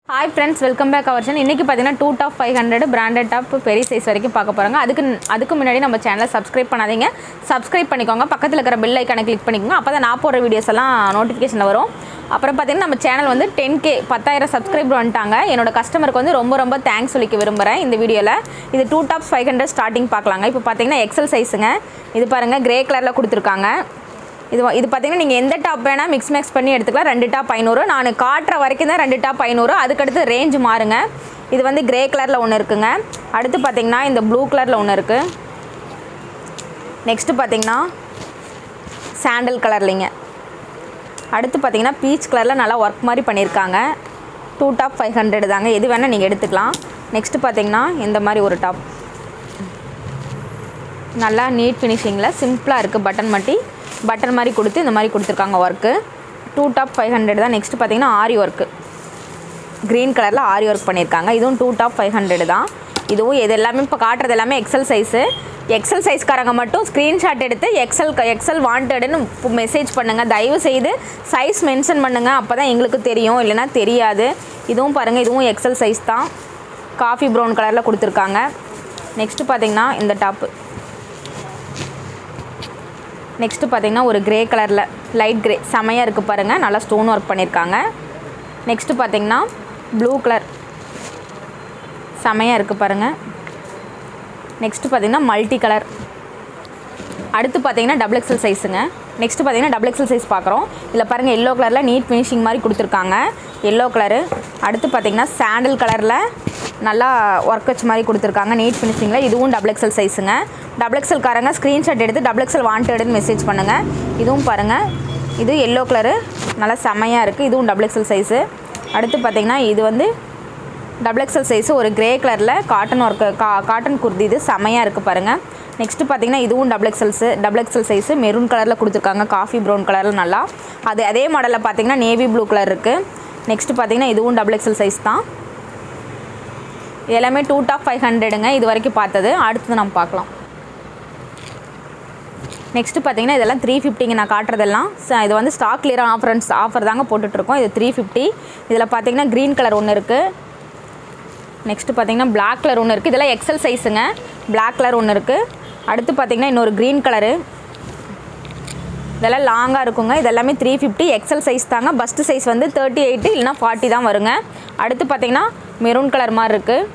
hi friends welcome back our channel இன்றைக்கி பார்த்தீங்கன்னா two top five hundred branded top பெரிய size வரைக்கும் பார்க்க போகிறாங்க அதுக்கு அதுக்கு முன்னாடி நம்ம சேனலை சப்ஸ்கிரைப் பண்ணாதீங்க சப்ஸ்கிரைப் பண்ணிக்கோங்க பக்கத்தில் இருக்கிற பெல் ஐக்கானை கிளிக் பண்ணிக்கோங்க அப்போ தான் நான் போடுற வீடியோஸ் எல்லாம் நோட்டிஃபிகேஷனில் வரும் அப்புறம் பார்த்தீங்கன்னா நம்ம சேனல் வந்து டென் கே பத்தாயிரம் சப்ஸ்கிரைபர் வந்துட்டாங்க என்னோட கஸ்டமருக்கு வந்து ரொம்ப ரொம்ப தேங்க்ஸ் சொல்லிக்க விரும்புகிறேன் இந்த வீடியோவில் இது two tops five hundred starting பார்க்கலாங்க இப்போ பார்த்தீங்கன்னா எக்ஸல் சைஸுங்க இது பாருங்கள் கிரே கலரில் கொடுத்துருக்காங்க இது வ- இது பார்த்தீங்கன்னா நீங்கள் எந்த டாப் வேணால் மிக்ஸ் மேக்ஸ் பண்ணி எடுத்துக்கலாம் ரெண்டு டாப் ஐநூறு நான் காட்டுற வரைக்கும் தான் ரெண்டு டாப் ஐநூறு அதுக்கடுத்து ரேஞ்ச் மாறுங்க இது வந்து கிரே கலரில் ஒன்று இருக்குங்க அடுத்து பார்த்தீங்கன்னா இந்த ப்ளூ கலரில் ஒன்று இருக்குது நெக்ஸ்ட்டு பார்த்தீங்கன்னா சாண்டல் கலர்லிங்க அடுத்து பார்த்தீங்கன்னா பீச் கலரில் நல்லா ஒர்க் மாதிரி பண்ணியிருக்காங்க டூ டாப் ஃபைவ் ஹண்ட்ரட் தாங்க எது வேணால் நீங்கள் எடுத்துக்கலாம் நெக்ஸ்ட்டு பார்த்தீங்கன்னா இந்த மாதிரி ஒரு டாப் நல்லா நீட் ஃபினிஷிங்கில் சிம்பிளாக இருக்குது பட்டன் மட்டி பட்டன் மாதிரி கொடுத்து இந்த மாதிரி கொடுத்துருக்காங்க work two top five hundred தான் நெக்ஸ்ட் பார்த்தீங்கன்னா ஆரி ஒர்க்கு க்ரீன் கலரில் ஆரி ஒர்க் பண்ணியிருக்காங்க இதுவும் டூ டாப் ஃபைவ் ஹண்ட்ரட் தான் இதுவும் இது எல்லாமே இப்போ காட்டுறது எல்லாமே எக்ஸல் சைஸு எக்ஸல் சைஸ்காரங்க மட்டும் ஸ்க்ரீன்ஷாட் எடுத்து எக்ஸல் எக்ஸல் வாண்டடுன்னு மெசேஜ் பண்ணுங்கள் தயவு செய்து சைஸ் மென்ஷன் பண்ணுங்கள் அப்போ தான் எங்களுக்கு தெரியும் இல்லைன்னா தெரியாது இதுவும் பாருங்கள் இதுவும் எக்ஸல் சைஸ் தான் காஃபி ப்ரௌன் கலரில் கொடுத்துருக்காங்க நெக்ஸ்ட்டு பார்த்தீங்கன்னா இந்த டாப்பு நெக்ஸ்ட்டு பார்த்தீங்கன்னா ஒரு கிரே கலரில் லைட் கிரே செமையாக இருக்குது பாருங்கள் நல்லா ஸ்டோன் ஒர்க் பண்ணியிருக்காங்க நெக்ஸ்ட்டு பார்த்தீங்கன்னா ப்ளூ கலர் செமையாக இருக்குது பாருங்கள் நெக்ஸ்ட்டு பார்த்தீங்கன்னா மல்டி கலர் அடுத்து பார்த்தீங்கன்னா டபுள் எக்ஸல் சைஸுங்க நெக்ஸ்ட் பார்த்தீங்கன்னா டபுள் எக்ஸல் சைஸ் பார்க்குறோம் இதில் பாருங்கள் எல்லோ கலரில் நீட் ஃபினிஷிங் மாதிரி கொடுத்துருக்காங்க எல்லோ கலரு அடுத்து பார்த்தீங்கன்னா சாண்டல் கலரில் நல்லா ஒர்க் வச்ச மாதிரி கொடுத்துருக்காங்க நீட் ஃபினிஷிங்கில் இதுவும் டபுள் எக்ஸல் சைஸுங்க டபுள் எக்ஸல் காரங்க ஸ்க்ரீன்ஷாட் எடுத்து டபுள் எக்ஸல் வாண்டடுன்னு மெசேஜ் பண்ணுங்கள் இதுவும் பாருங்கள் இது எல்லோ கலரு நல்லா செமையாக இருக்குது இதுவும் டபுள் எக்ஸல் சைஸு அடுத்து பார்த்தீங்கன்னா இது வந்து டபுள் எக்ஸல் சைஸு ஒரு கிரே கலரில் காட்டன் ஒர்க்கு கா காட்டன் குர்தி இது செமையாக இருக்குது பாருங்கள் நெக்ஸ்ட்டு பார்த்தீங்கன்னா இதுவும் டபுள் எக்ஸல்ஸு டபுள் எக்ஸல் சைஸு மெரூன் கலரில் கொடுத்துருக்காங்க காஃபி ப்ரௌன் கலரில் நல்லா அது அதே மாடலில் பார்த்தீங்கன்னா நேவி ப்ளூ கலர் இருக்குது நெக்ஸ்ட்டு பார்த்தீங்கன்னா இதுவும் டபுள் எக்ஸல் சைஸ் தான் இது எல்லாமே டூ டாப் ஃபைவ் ஹண்ட்ரடுங்க இது வரைக்கும் பார்த்தது அடுத்தது நம்ம பார்க்கலாம் நெக்ஸ்ட்டு பார்த்தீங்கன்னா இதெல்லாம் த்ரீ ஃபிஃப்டிங்க நான் காட்டுறதெல்லாம் ச- இது வந்து ஸ்டாக் கிளியர் ஆஃபரன்ஸ் ஆஃபர் தாங்க போட்டுட்ருக்கோம் இது த்ரீ ஃபிஃப்டி இதில் பார்த்தீங்கன்னா க்ரீன் கலர் ஒன்று இருக்குது நெக்ஸ்ட்டு பார்த்தீங்கன்னா Black கலர் ஒன்று இருக்குது இதெல்லாம் எக்ஸல் சைஸுங்க Black கலர் ஒன்று இருக்குது அடுத்து பார்த்தீங்கன்னா இன்னொரு க்ரீன் கலரு இதெல்லாம் லாங்காக இருக்குங்க இது எல்லாமே த்ரீ ஃபிஃப்டி எக்ஸல் சைஸ் தாங்க பஸ்ட்டு சைஸ் வந்து தேர்ட்டி எயிட்டு இல்லைனா ஃபார்ட்டி தான் வருங்க அடுத்து பார்த்தீங்கன்னா மெரூன் கலர் மாதிரி இருக்குது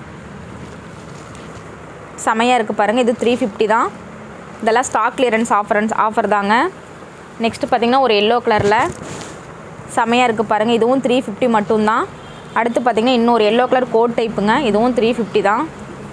செமையாக இருக்குது பாருங்கள் இது த்ரீ ஃபிஃப்டி தான் இதெல்லாம் ஸ்டாக் கிளியரன்ஸ் ஆஃபரன்ஸ் ஆஃபர் தாங்க நெக்ஸ்ட்டு பார்த்தீங்கன்னா ஒரு எல்லோ கலரில் செமையாக இருக்குது பாருங்கள் இதுவும் த்ரீ ஃபிஃப்டி மட்டும்தான் அடுத்து பார்த்தீங்கன்னா இன்னொரு எல்லோ கலர் கோட் டைப்புங்க இதுவும் த்ரீ ஃபிஃப்டி தான்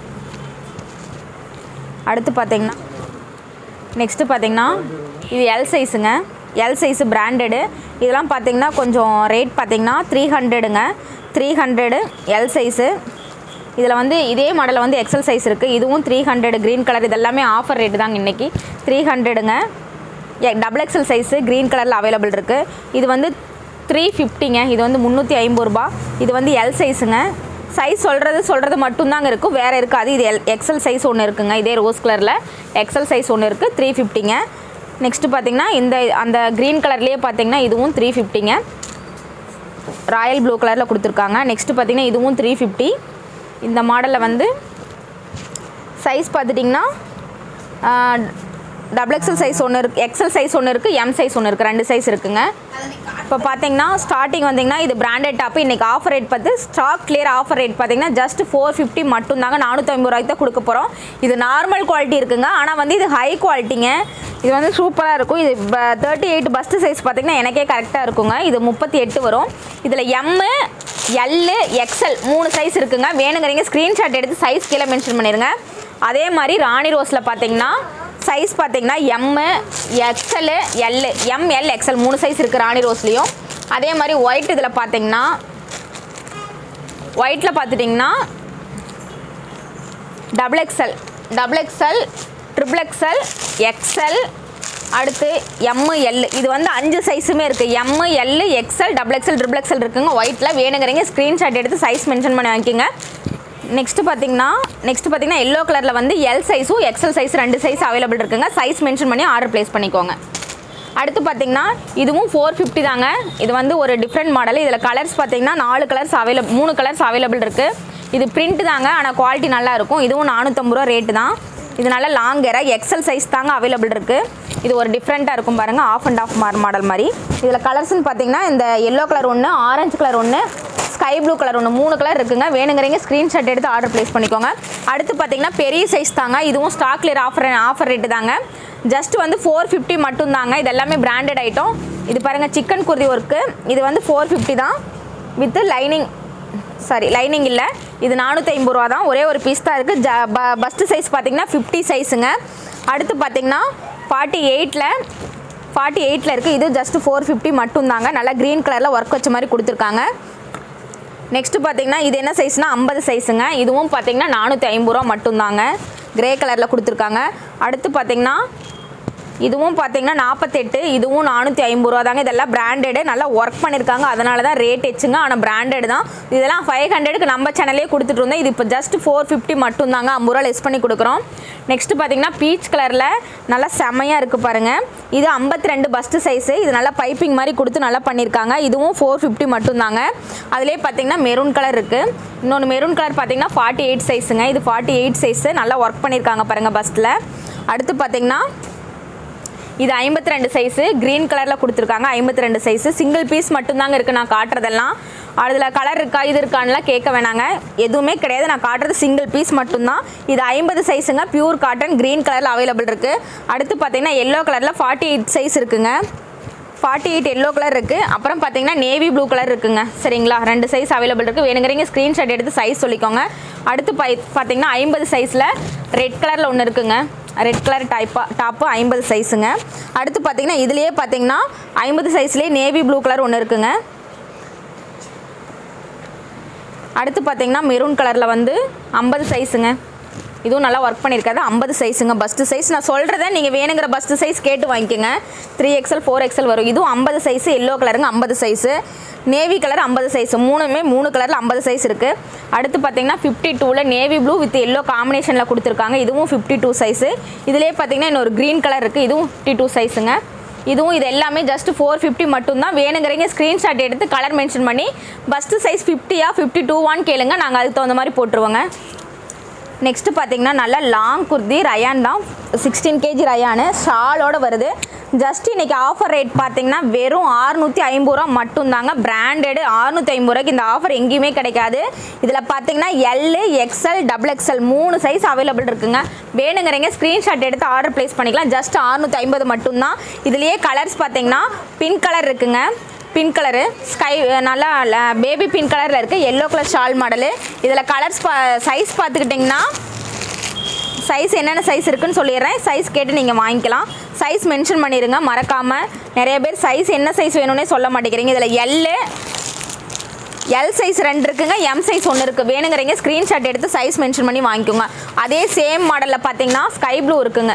அடுத்து பார்த்தீங்கன்னா நெக்ஸ்ட்டு பார்த்தீங்கன்னா இது எல் சைஸுங்க எல் சைஸு பிராண்டடு இதெல்லாம் பார்த்தீங்கன்னா கொஞ்சம் ரேட் பார்த்தீங்கன்னா த்ரீ ஹண்ட்ரடுங்க த்ரீ ஹண்ட்ரடு எல் சைஸு இதில் வந்து இதே மாடலில் வந்து எக்ஸல் சைஸ் இருக்குது இதுவும் த்ரீ ஹண்ட்ரடு க்ரீன் கலர் இதெல்லாமே ஆஃபர் ரேட்டு தாங்க இன்றைக்கி த்ரீ ஹண்ட்ரடுங்க டபுள் எக்ஸல் சைஸு க்ரீன் கலரில் அவைலபிள் இருக்குது இது வந்து த்ரீ ஃபிஃப்டிங்க இது வந்து முந்நூற்றி ஐம்பது ரூபா இது வந்து எல் சைஸுங்க சைஸ் சொல்கிறது சொல்கிறது மட்டும்தாங்க இருக்கும் வேறு இருக்காது இது எல் எக்ஸல் சைஸ் ஒன்று இருக்குங்க இதே ரோஸ் கலரில் எக்ஸல் சைஸ் ஒன்று இருக்குது த்ரீ ஃபிஃப்டிங்க நெக்ஸ்ட்டு பார்த்தீங்கன்னா இந்த அந்த க்ரீன் கலர்லேயே பார்த்தீங்கன்னா இதுவும் த்ரீ ஃபிஃப்டிங்க ராயல் ப்ளூ கலரில் கொடுத்துருக்காங்க நெக்ஸ்ட்டு பார்த்தீங்கன்னா இதுவும் த்ரீ ஃபிஃப்டி இந்த மாடலில் வந்து சைஸ் பார்த்துட்டிங்கன்னா டபுள் எக்ஸல் சைஸ் ஒன்று இருக்குது எக்ஸல் சைஸ் ஒன்று இருக்குது எம் சைஸ் ஒன்று இருக்குது ரெண்டு சைஸ் இருக்குங்க இப்போ பார்த்தீங்கன்னா ஸ்டார்டிங் வந்தீங்கன்னா இது பிராண்டட் டாப்பு இன்றைக்கி ஆஃபர் ரேட் பார்த்து ஸ்டாக் கிளியர் ஆஃபர் ரேட் பார்த்தீங்கன்னா ஜஸ்ட் ஃபோர் ஃபிஃப்டி மட்டும்தாங்க நானூற்றம்பது ரூபாய்க்கு தான் கொடுக்க போகிறோம் இது நார்மல் குவாலிட்டி இருக்குங்க ஆனால் வந்து இது ஹை குவாலிட்டிங்க இது வந்து சூப்பராக இருக்கும் இது தேர்ட்டி எயிட் பஸ்ட்டு சைஸ் பார்த்தீங்கன்னா எனக்கே கரெக்டாக இருக்குங்க இது முப்பத்தி எட்டு வரும் இதில் எம்மு எல்லு எக்ஸல் மூணு சைஸ் இருக்குங்க வேணுங்கிறீங்க ஸ்க்ரீன்ஷாட் எடுத்து சைஸ் கீழே மென்ஷன் பண்ணிடுங்க அதே மாதிரி ராணி ரோஸில் பார்த்தீங்கன்னா சைஸ் பார்த்தீங்கன்னா M XL L M L XL மூணு சைஸ் இருக்குது ராணி ரோஸ்லேயும் அதே மாதிரி ஒயிட் இதில் பார்த்தீங்கன்னா ஒயிட்டில் பார்த்துட்டிங்கன்னா double XL double XL triple XL XL அடுத்து எம்மு எல் இது வந்து அஞ்சு சைஸுமே இருக்குது M L XL double XL triple XL இருக்குங்க ஒயிட்டில் வேணுங்கிறீங்க ஸ்க்ரீன்ஷாட் எடுத்து சைஸ் மென்ஷன் பண்ணி வாங்கிக்கோங்க நெக்ஸ்ட்டு பார்த்தீங்கன்னா நெக்ஸ்ட் பார்த்தீங்கன்னா எல்லோ கலரில் வந்து எல் சைஸும் எக்ஸல் சைஸ் ரெண்டு சைஸ் அவைலபிள் இருக்குங்க சைஸ் மென்ஷன் பண்ணி ஆர்டர் ப்ளேஸ் பண்ணிக்கோங்க அடுத்து பார்த்தீங்கன்னா இதுவும் ஃபோர் ஃபிஃப்டி தாங்க இது வந்து ஒரு டிஃப்ரெண்ட் மாடல் இதில் கலர்ஸ் பார்த்தீங்கன்னா நாலு கலர்ஸ் அவைலபிள் மூணு கலர்ஸ் அவைலபிள் இருக்குது இது பிரிண்ட் தாங்க ஆனால் குவாலிட்டி நல்லா இருக்கும் இதுவும் நானூற்றம்பது ரூபா ரேட்டு தான் இது நல்ல லாங் ஏரா எக்ஸல் சைஸ் தாங்க அவைலபிள் இருக்குது இது ஒரு டிஃப்ரெண்ட்டாக இருக்கும் பாருங்கள் ஆஃப் அண்ட் ஆஃப் மார் மாடல் மாதிரி இதில் கலர்ஸ்னு பார்த்தீங்கன்னா இந்த எல்லோ கலர் ஒன்று ஆரஞ்சு கலர் ஒன்று ஸ்கை ப்ளூ கலர் ஒன்று மூணு கலர் இருக்குங்க வேணுங்கிறீங்க ஸ்க்ரீன்ஷாட் எடுத்து ஆர்டர் ப்ளேஸ் பண்ணிக்கோங்க அடுத்து பார்த்தீங்கன்னா பெரிய சைஸ் தாங்க இதுவும் stock clear offer offer rate தாங்க ஜஸ்ட் வந்து ஃபோர் ஃபிஃப்டி மட்டும் தாங்க இது எல்லாமே பிராண்டட் ஐட்டம் இது பாருங்கள் சிக்கன் குருதி ஒர்க்கு இது வந்து ஃபோர் ஃபிஃப்டி தான் வித் லைனிங் சாரி லைனிங் இல்லை இது நானூற்றி ஐம்பது ரூபா தான் ஒரே ஒரு பீஸ் தான் இருக்குது ஜ ப பஸ்ட்டு சைஸ் பார்த்தீங்கன்னா ஃபிஃப்டி சைஸுங்க அடுத்து பார்த்தீங்கன்னா ஃபார்ட்டி எயிட்டில் ஃபார்ட்டி எயிட்டில் இருக்குது இது ஜஸ்ட் ஃபோர் ஃபிஃப்டி மட்டும் தாங்க நல்லா க்ரீன் கலரில் ஒர்க் வச்ச மாதிரி கொடுத்துருக்காங்க நெக்ஸ்ட்டு பார்த்தீங்கன்னா இது என்ன சைஸ்னால் ஐம்பது சைஸுங்க இதுவும் பார்த்தீங்கன்னா நானூற்றி ஐம்பது ரூபா மட்டும்தாங்க கிரே கலரில் கொடுத்துருக்காங்க அடுத்து பார்த்தீங்கன்னா இதுவும் பார்த்தீங்கன்னா நாற்பத்தெட்டு இதுவும் நானூற்றி ஐம்பது ரூபா தாங்க இதெல்லாம் பிராண்டடு நல்லா ஒர்க் பண்ணியிருக்காங்க அதனால தான் ரேட் வச்சுங்க ஆனால் பிராண்டட் தான் இதெல்லாம் ஃபைவ் ஹண்ட்ரடுக்கு நம்ம சேனலே கொடுத்துட்டு இருந்தோம் இது இப்போ ஜஸ்ட் ஃபோர் ஃபிஃப்டி மட்டும் தாங்க ஐம்பது ரூபா லெஸ் பண்ணி கொடுக்குறோம் நெக்ஸ்ட் பார்த்தீங்கன்னா பீச் கலரில் நல்லா செமையாக இருக்குது பாருங்கள் இது ஐம்பத்தி ரெண்டு பஸ்ட்டு சைஸு இது நல்லா பைப்பிங் மாதிரி கொடுத்து நல்லா பண்ணியிருக்காங்க இதுவும் ஃபோர் ஃபிஃப்டி மட்டும் தாங்க அதிலே பார்த்தீங்கன்னா மெரூன் கலர் இருக்குது இன்னொன்று மெரூன் கலர் பார்த்தீங்கன்னா ஃபார்ட்டி எயிட் சைஸுங்க இது ஃபார்ட்டி எயிட் சைஸு நல்லா ஒர்க் பண்ணியிருக்காங்க பாருங்கள் பஸ்ட்டில் அடுத்து பார்த்தீங்கன்னா இது ஐம்பத்தி ரெண்டு சைஸு க்ரீன் கலரில் கொடுத்துருக்காங்க ஐம்பத்தி ரெண்டு சைஸு சிங்கிள் பீஸ் மட்டும்தாங்க இருக்குது நான் காட்டுறதெல்லாம் அதில் கலர் இருக்கா இது இருக்கான்லாம் கேட்க வேணாங்க எதுவுமே கிடையாது நான் காட்டுறது சிங்கிள் பீஸ் மட்டும்தான் இது ஐம்பது சைஸுங்க பியூர் காட்டன் க்ரீன் கலரில் அவைலபிள் இருக்குது அடுத்து பார்த்தீங்கன்னா எல்லோ கலரில் ஃபார்ட்டி எயிட் சைஸ் இருக்குங்க ஃபார்ட்டி எயிட் எல்லோ கலர் இருக்குது அப்புறம் பார்த்தீங்கன்னா நேவி ப்ளூ கலர் இருக்குங்க சரிங்களா ரெண்டு சைஸ் அவைலபிள் இருக்குது வேணுங்கிறீங்க ஸ்க்ரீன்ஷாட் எடுத்து சைஸ் சொல்லிக்கோங்க அடுத்து பை பார்த்தீங்கன்னா ஐம்பது சைஸில் ரெட் கலரில் ஒன்று இருக்குங்க ரெட் கலர் டைப்பா டாப்பு ஐம்பது சைஸுங்க அடுத்து பார்த்தீங்கன்னா இதுலேயே பார்த்தீங்கன்னா ஐம்பது சைஸ்லேயே நேவி ப்ளூ கலர் ஒன்று இருக்குங்க அடுத்து பார்த்தீங்கன்னா மெரூன் கலரில் வந்து ஐம்பது சைஸுங்க இதுவும் நல்லா ஒர்க் பண்ணியிருக்காது ஐம்பது சைஸுங்க பஸ்ட்டு சைஸ் நான் சொல்கிறத நீங்கள் வேணுங்கிற பஸ்ட்டு சைஸ் கேட்டு வாங்கிக்கோங்க த்ரீ எக்ஸல் ஃபோர் எக்ஸல் வரும் இதுவும் ஐம்பது சைஸு எல்லோ கலருங்க ஐம்பது சைஸு நேவி கலர் ஐம்பது சைஸ் மூணுமே மூணு கலரில் ஐம்பது சைஸ் இருக்குது அடுத்து பார்த்தீங்கன்னா ஃபிஃப்டி டூவில் நேவி ப்ளூ வித் எல்லோ காம்பினேஷனில் கொடுத்துருக்காங்க இதுவும் ஃபிஃப்டி டூ சைஸு இதிலே பார்த்தீங்கன்னா இன்னொரு க்ரீன் கலர் இருக்குது இதுவும் ஃபிஃப்டி டூ சைஸுங்க இதுவும் இது எல்லாமே ஜஸ்ட் ஃபோர் ஃபிஃப்டி மட்டும்தான் வேணுங்கிறீங்க ஸ்க்ரீன்ஷாட் எடுத்து கலர் மென்ஷன் பண்ணி பஸ்ட்டு சைஸ் ஃபிஃப்டியா ஃபிஃப்டி டூவான்னு கேளுங்க நாங்கள் அதுக்கு தகுந்த மாதிரி போட்டுருவோங்க நெக்ஸ்ட்டு பார்த்தீங்கன்னா நல்ல லாங் குர்தி ரயான் தான் சிக்ஸ்டீன் கேஜி ரயானு ஷாலோட வருது ஜஸ்ட் இன்னைக்கு ஆஃபர் ரேட் பார்த்தீங்கன்னா வெறும் ஆறுநூற்றி ஐம்பது ரூபா மட்டும்தாங்க பிராண்டடு ஆறுநூற்றி ஐம்பது ரூபாய்க்கு இந்த ஆஃபர் எங்கேயுமே கிடைக்காது இதில் பார்த்தீங்கன்னா எல் எக்ஸ்எல் டபுள் எக்ஸ்எல் மூணு சைஸ் அவைலபிள் இருக்குங்க வேணுங்கிறீங்க ஸ்க்ரீன்ஷாட் எடுத்து ஆர்டர் ப்ளேஸ் பண்ணிக்கலாம் ஜஸ்ட் ஆறுநூற்றி ஐம்பது மட்டும்தான் இதுலேயே கலர்ஸ் பார்த்தீங்கன்னா பிங்க் கலர் இருக்குங்க பிங்க் கலரு ஸ்கை நல்லா பேபி பிங்க் கலரில் இருக்குது எல்லோ கலர் ஷால் மாடலு இதில் கலர்ஸ் பா சைஸ் பார்த்துக்கிட்டிங்கன்னா சைஸ் என்னென்ன சைஸ் இருக்குன்னு சொல்லிடுறேன் சைஸ் கேட்டு நீங்கள் வாங்கிக்கலாம் சைஸ் மென்ஷன் பண்ணிடுங்க மறக்காமல் நிறைய பேர் சைஸ் என்ன சைஸ் வேணும்னே சொல்ல மாட்டேங்கிறீங்க இதில் எல்லு எல் சைஸ் ரெண்டு இருக்குங்க எம் சைஸ் ஒன்று இருக்குது வேணுங்கிறீங்க ஸ்க்ரீன்ஷாட் எடுத்து சைஸ் மென்ஷன் பண்ணி வாங்கிக்கோங்க அதே சேம் மாடலில் பார்த்தீங்கன்னா ஸ்கை ப்ளூ இருக்குங்க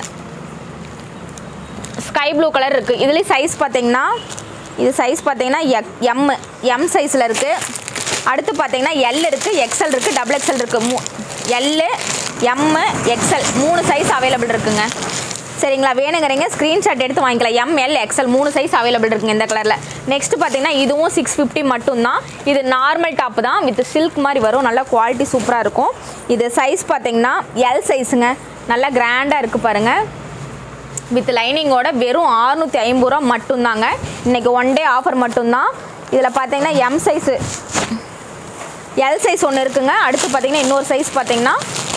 ஸ்கை ப்ளூ கலர் இருக்குது இதுலேயும் சைஸ் பார்த்தீங்கன்னா இது சைஸ் பார்த்தீங்கன்னா எம் எம் சைஸில் இருக்குது அடுத்து பார்த்தீங்கன்னா எல் இருக்குது எக்ஸ்எல் இருக்குது டபுள் எக்ஸ்எல் இருக்குது மூ எல்லு எம்மு எக்ஸ்எல் மூணு சைஸ் அவைலபிள் இருக்குங்க சரிங்களா வேணுங்கிறீங்க ஸ்க்ரீன்ஷாட் எடுத்து வாங்கிக்கலாம் எம்எல் எக்ஸ்எல் மூணு சைஸ் அவைலபிள் இருக்குங்க இந்த கலரில் நெக்ஸ்ட் பார்த்தீங்கன்னா இதுவும் சிக்ஸ் ஃபிஃப்டி மட்டும்தான் இது நார்மல் டாப்பு தான் வித் சில்க் மாதிரி வரும் நல்லா குவாலிட்டி சூப்பராக இருக்கும் இது சைஸ் பார்த்தீங்கன்னா எல் சைஸுங்க நல்லா கிராண்டாக இருக்குது பாருங்கள் வித் லைனிங்கோட வெறும் ஆறுநூற்றி ஐம்பது ரூபா மட்டும்தாங்க இன்றைக்கி ஒன் டே ஆஃபர் மட்டும்தான் இதில் பார்த்தீங்கன்னா எம் சைஸு எல் சைஸ் ஒன்று இருக்குங்க அடுத்து பார்த்தீங்கன்னா இன்னொரு சைஸ் பார்த்தீங்கன்னா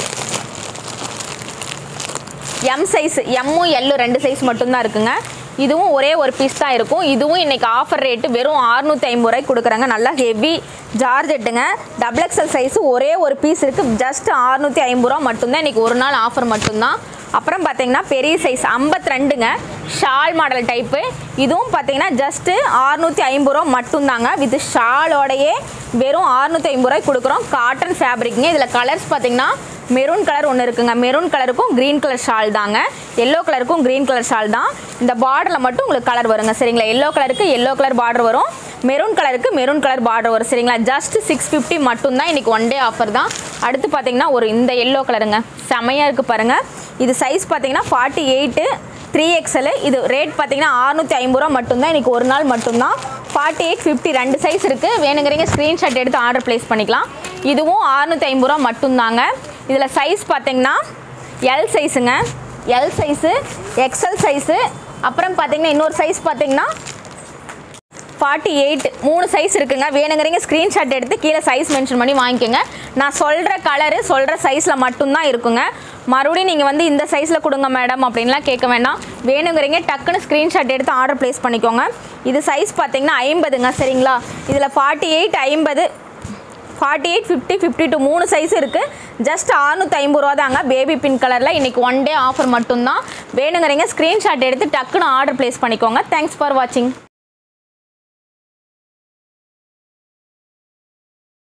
எம் சைஸ் எம்மும் எல்லும் ரெண்டு சைஸ் மட்டும்தான் இருக்குங்க இதுவும் ஒரே ஒரு பீஸ் தான் இருக்கும் இதுவும் இன்றைக்கி ஆஃபர் ரேட்டு வெறும் அறுநூற்றி ஐம்பது ரூபாய்க்கு கொடுக்குறாங்க நல்லா ஹெவி ஜார்ஜெட்டுங்க டபுள் எக்ஸல் சைஸு ஒரே ஒரு பீஸ் இருக்குது ஜஸ்ட் அறுநூற்றி ஐம்பது ரூபா மட்டும்தான் இன்றைக்கி ஒரு நாள் ஆஃபர் மட்டும்தான் அப்புறம் பார்த்தீங்கன்னா பெரிய சைஸ் 52 ரெண்டுங்க ஷால் மாடல் டைப்பு இதுவும் பார்த்தீங்கன்னா ஜஸ்ட்டு அறுநூற்றி ஐம்பது ரூபா மட்டும்தாங்க வித் ஷாலோடையே வெறும் அறுநூற்றி ஐம்பது ரூபாய்க்கு கொடுக்குறோம் காட்டன் ஃபேப்ரிக்ங்க இதில் கலர்ஸ் பார்த்தீங்கன்னா மெரூன் கலர் ஒன்று இருக்குங்க மெரூன் கலருக்கும் க்ரீன் கலர் ஷால் தாங்க எல்லோ கலருக்கும் க்ரீன் கலர் ஷால் தான் இந்த பார்டரில் மட்டும் உங்களுக்கு கலர் வருங்க சரிங்களா எல்லோ கலருக்கு எல்லோ கலர் பார்டர் வரும் மெரூன் கலருக்கு மெரூன் கலர் பார்டர் வரும் சரிங்களா ஜஸ்ட் சிக்ஸ் ஃபிஃப்டி மட்டும்தான் இன்றைக்கி ஒன் டே ஆஃபர் தான் அடுத்து பார்த்தீங்கன்னா ஒரு இந்த எல்லோ கலருங்க செமையாக இருக்குது பாருங்கள் இது சைஸ் பார்த்தீங்கன்னா ஃபார்ட்டி எயிட்டு த்ரீ எக்ஸல் இது ரேட் பார்த்தீங்கன்னா அறுநூற்றி ஐம்பது ரூபா மட்டும்தான் இன்றைக்கி ஒரு நாள் மட்டும்தான் ஃபார்ட்டி எயிட் ஃபிஃப்டி ரெண்டு சைஸ் இருக்குது வேணுங்கிறீங்க ஸ்க்ரீன்ஷாட் எடுத்து ஆர்டர் ப்ளேஸ் பண்ணிக்கலாம் இதுவும் அறுநூற்றி ஐம்பது ரூபா மட்டும்தாங்க இதில் சைஸ் பார்த்தீங்கன்னா எல் சைஸுங்க எல் சைஸு எக்ஸல் சைஸு அப்புறம் பார்த்தீங்கன்னா இன்னொரு சைஸ் பார்த்தீங்கன்னா ஃபார்ட்டி எயிட் மூணு சைஸ் இருக்குங்க வேணுங்கிறீங்க ஸ்க்ரீன்ஷாட் எடுத்து கீழே சைஸ் மென்ஷன் பண்ணி வாங்கிக்கோங்க நான் சொல்கிற கலரு சொல்கிற சைஸில் மட்டும்தான் இருக்குங்க மறுபடியும் நீங்கள் வந்து இந்த சைஸில் கொடுங்க மேடம் அப்படின்லாம் கேட்க வேண்டாம் வேணுங்கிறீங்க டக்குன்னு ஸ்க்ரீன்ஷாட் எடுத்து ஆர்டர் ப்ளேஸ் பண்ணிக்கோங்க இது சைஸ் பார்த்தீங்கன்னா ஐம்பதுங்க சரிங்களா இதில் ஃபார்ட்டி எயிட் ஐம்பது forty eight fifty fifty two மூணு சைஸ் இருக்குது ஜஸ்ட் அறுநூற்றி ஐம்பது ரூபா தாங்க பேபி பின் கலரில் இன்றைக்கி ஒன் டே ஆஃபர் மட்டும்தான் வேணுங்கிறீங்க ஸ்க்ரீன்ஷாட் எடுத்து டக்குன்னு ஆர்டர் ப்ளேஸ் பண்ணிக்கோங்க தேங்க்ஸ் ஃபார் வாட்சிங்